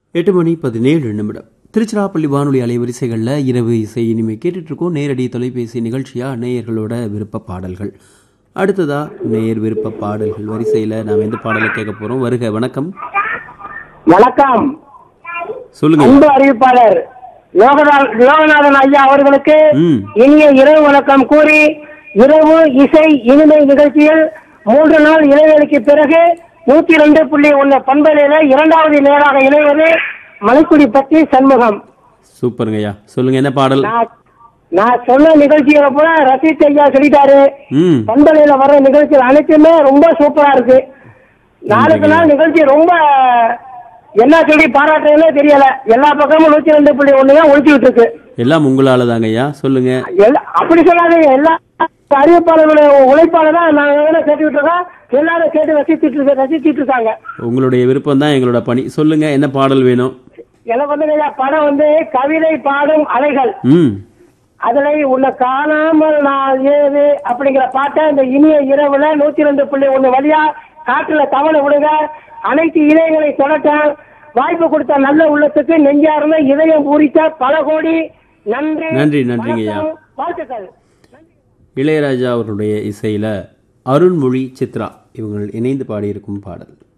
எட்டு மணி பதினேழு நிமிடம் திருச்சிராப்பள்ளி வானொலி அலைவரிசைகளில் இரவு இசை இனிமே கேட்டுட்டு இருக்கோம் நேரடி தொலைபேசி நிகழ்ச்சியா நேயர்களோட விருப்ப பாடல்கள் அடுத்ததா நேயர் விருப்ப பாடல்கள் வரிசையில் நாம் எந்த பாடலை கேட்க போறோம் வருக வணக்கம் வணக்கம் சொல்லுங்க அன்பு அறிவிப்பாளர் லோகநாத் லோகநாதன் ஐயா அவர்களுக்கு ம் இனிய இரவு வணக்கம் கூறி இரவு இசை இனிமை நிகழ்ச்சியில் மூன்று நாள் இடைவெளிக்கு பிறகு நூத்தி ரெண்டு புள்ளி ஒன்னு பண்பலையில இரண்டாவது நேராக இணைவது மலைக்குடி பற்றி சண்முகம் சூப்பருங்க ஐயா சொல்லுங்க என்ன பாடல் நான் நான் சொன்ன நிகழ்ச்சிகளை கூட ரசித் ஐயா சொல்லிட்டாரு ம் பண்பலையில வர்ற நிகழ்ச்சிகள் அனைத்துமே ரொம்ப சூப்பரா இருக்கு நாளுக்கு நாள் நிகழ்ச்சி ரொம்ப என்ன சொல்லி பாராட்டுறதுனே தெரியல எல்லா பக்கமும் நூத்தி ரெண்டு புள்ளி ஒண்ணு தான் ஒழிச்சுக்கிட்டு இருக்கு எல்லாம் உங்களால தாங்க ஐயா சொல்லுங்க எல்லா அப்படி சொல்லாதீங்க எல்லா அறிவிப்பாளர்களுடைய உழைப்பால தான் நாங்க வேணா கேட்டுக்கிட்டு இருக்கோம் எல்லாரும் கேட்டு ரசிச்சுட்டு இருக்க ரசிச்சுட்டு இருக்காங்க உங்களுடைய விருப்பம் தான் எங்களோட பணி சொல்லுங்க என்ன பாடல் வேணும் எனக்கு வந்து ஐயா படம் வந்து கவிதை பாடும் அலைகள் ம் அதுல உன்னை காணாமல் நான் ஏது அப்படிங்கிற பாட்டை இந்த இனிய இரவுல நூத்தி ரெண்டு புள்ளி ஒண்ணு வழியா காற்றுல தவணை விடுங்க அனைத்து இதயங்களை தொடட்ட வாய்ப்பு கொடுத்த நல்ல உள்ளத்துக்கு நெஞ்சார்ந்த இதயம் பூரித்த பல கோடி நன்றி நன்றி, நன்றிங்கய்யா. வணக்கம், வாழ்த்துக்கள் இளையராஜா அவருடைய இசையில அருண்மொழி சித்ரா இவங்க இணைந்து பாடியிருக்கும் பாடல்